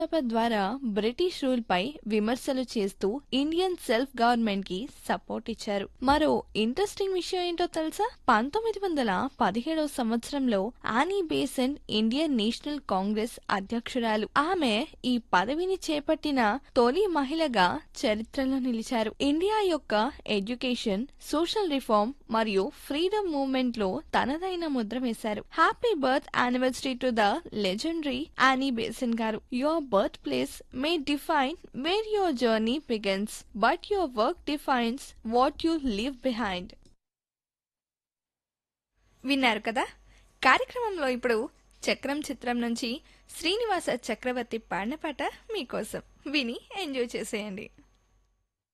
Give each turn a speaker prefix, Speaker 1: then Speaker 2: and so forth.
Speaker 1: paper ద్వారా British rule పై విమర్శలు చేస్తూ ఇండియన్ సెల్ఫ్ గవర్నమెంట్ కి సపోర్ట్ ఇచ్చారు మరో ఇంట్రెస్టింగ్ విషయం ఏంటో తెలుసా పంతొమ్మిది వందల పదిహేడవ సంవత్సరంలో Annie Besant Indian National Congress అధ్యక్షురాలు ఆమె ఈ పదవిని చేపట్టిన తొలి మహిళగా చరిత్రలో నిలిచారు ఇండియా యొక్క ఎడ్యుకేషన్ సోషల్ రిఫార్మ్ మరియు ఫ్రీడమ్ మూవ్మెంట్ లో తనదైన ముద్ర వేశారు happy birth anniversary to the legendary Annie Besant గారు your birth place may define where your journey begins but your work defines what you leave behind విన్నారు కదా కార్యక్రమంలో ఇప్పుడు చక్రం చిత్రం నుంచి శ్రీనివాస చక్రవర్తి పాడిన పాట మీకోసం విని ఎంజాయ్ చేసేయండి